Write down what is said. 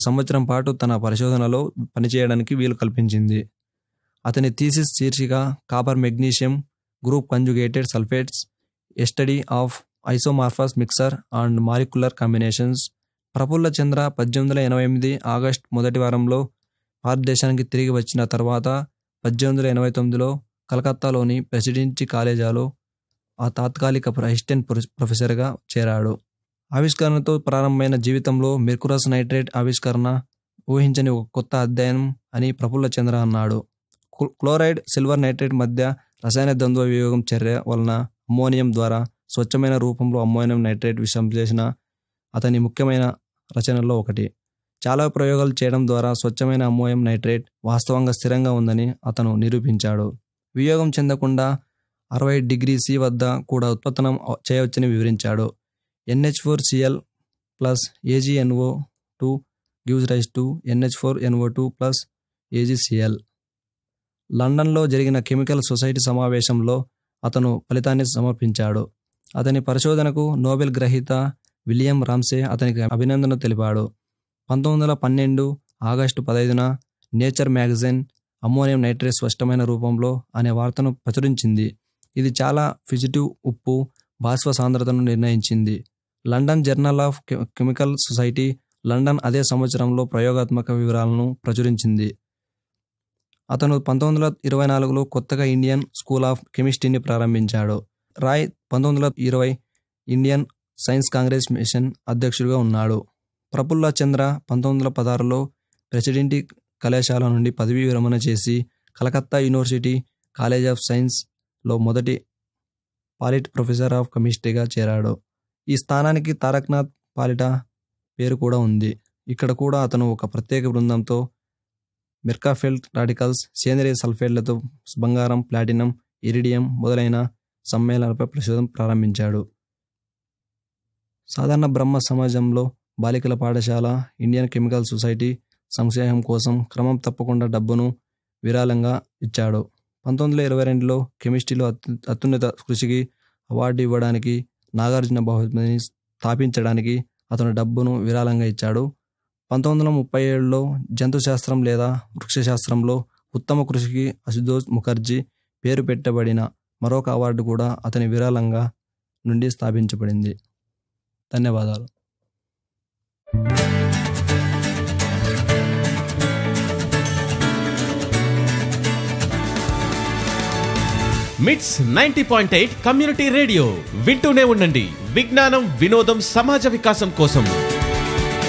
సంవత్సరం పాటు తన పరిశోధనలో పనిచేయడానికి వీలు కల్పించింది అతని థీసిస్ శీర్షిక copper magnesium group conjugated sulphates a study of isomorphous mixer and molecular combinations Prafulla Chandra పద్దెనిమిది వందల ఎనభై ఎనిమిది ఆగస్ట్ మొదటి వారంలో భారతదేశానికి తిరిగి వచ్చిన తర్వాత పద్దెనిమిది వందల ఎనభై తొమ్మిదిలో కలకత్తాలోని ప్రెసిడెన్సీ కాలేజాలో ఆ తాత్కాలిక అసిస్టెంట్ ప్రొఫెసర్గా చేరాడు ఆవిష్కరణతో ప్రారంభమైన జీవితంలో మెర్కురస్ నైట్రేట్ ఆవిష్కరణ ఊహించని ఒక కొత్త అధ్యయనం అని ప్రఫుల్ల చంద్ర అన్నాడు క్లో- క్లోరైడ్ సిల్వర్ నైట్రేట్ మధ్య రసాయన ద్వంద్వ వియోగం చర్య వలన అమ్మోనియం ద్వారా స్వచ్ఛమైన రూపంలో అమ్మోనియం నైట్రేట్ విశ్లేషణ అతని ముఖ్యమైన రచనల్లో ఒకటి చాలా ప్రయోగాలు చేయడం ద్వారా స్వచ్ఛమైన అమ్మోనియం నైట్రేట్ వాస్తవంగా స్థిరంగా ఉందని అతను నిరూపించాడు వియోగం చెందకుండా అరవై డిగ్రీ సి వద్ద కూడా ఉత్పత్తనం చేయవచ్చని వివరించాడు NH four Cl plus AgNO two gives rise to NH four NO two plus AgCl లండన్లో జరిగిన కెమికల్ సొసైటీ సమావేశంలో అతను ఫలితాన్ని సమర్పించాడు అతని పరిశోధనకు నోబెల్ గ్రహీత విలియం రామ్సే అతనికి అభినందన తెలిపాడు పంతొమ్మిది వందల పన్నెండు ఆగస్టు పదైదున నేచర్ మ్యాగజైన్ అమ్మోనియం నైట్రేట్ స్పష్టమైన రూపంలో అనే వార్తను ప్రచురించింది ఇది చాలా ఫిజిటివ్ ఉప్పు బాష్ప సాంద్రతను నిర్ణయించింది లండన్ జర్నల్ ఆఫ్ కె- కెమికల్ సొసైటీ లండన్ అదే సంవత్సరంలో ప్రయోగాత్మక వివరాలను ప్రచురించింది అతను పంతొమ్మిది వందల ఇరవై నాలుగులో కొత్తగా ఇండియన్ స్కూల్ ఆఫ్ కెమిస్ట్రీని ప్రారంభించాడు రాయ్ పంతొమ్మిది వందల ఇరవై ఇండియన్ సైన్స్ కాంగ్రెస్ మిషన్ అధ్యక్షుడిగా ఉన్నాడు ప్రఫుల్ల చంద్ర పంతొమ్మిది వందల పదహారులో ప్రెసిడెంటీ కళాశాల నుండి పదవీ విరమణ చేసి కలకత్తా యూనివర్సిటీ కాలేజ్ ఆఫ్ సైన్స్లో మొదటి పాలిట్ ప్రొఫెసర్ ఆఫ్ కెమిస్ట్రీగా చేరాడు ఈ స్థానానికి తారక్నాథ్ పాలిట పేరు కూడా ఉంది ఇక్కడ కూడా అతను ఒక ప్రత్యేక బృందంతో మెర్కాఫెల్ట్ రాడికల్స్ సేంద్రియ సల్ఫేట్లతో బంగారం ప్లాటినం ఇరిడియం మొదలైన సమ్మేళనాలపై పరిశోధన ప్రారంభించాడు సాధారణ బ్రహ్మ సమాజంలో బాలికల పాఠశాల ఇండియన్ కెమికల్ సొసైటీ సంక్షేమం కోసం క్రమం తప్పకుండా డబ్బును విరాళంగా ఇచ్చాడు పంతొమ్మిది వందల ఇరవై రెండులో కెమిస్ట్రీలో అత్యు అత్యున్నత కృషికి అవార్డు ఇవ్వడానికి నాగార్జున బహుమతిని స్థాపించడానికి అతను డబ్బును విరాళంగా ఇచ్చాడు పంతొమ్మిది వందల ముప్పై ఏడులో జంతుశాస్త్రం లేదా వృక్షశాస్త్రంలో ఉత్తమ కృషికి అశుతోష్ ముఖర్జీ పేరు పెట్టబడిన మరొక అవార్డు కూడా అతని విరాళంగా నుండి స్థాపించబడింది ధన్యవాదాలు MITS ninety point eight community radio వింటూనే ఉండండి విజ్ఞానం వినోదం సమాజ వికాసం కోసం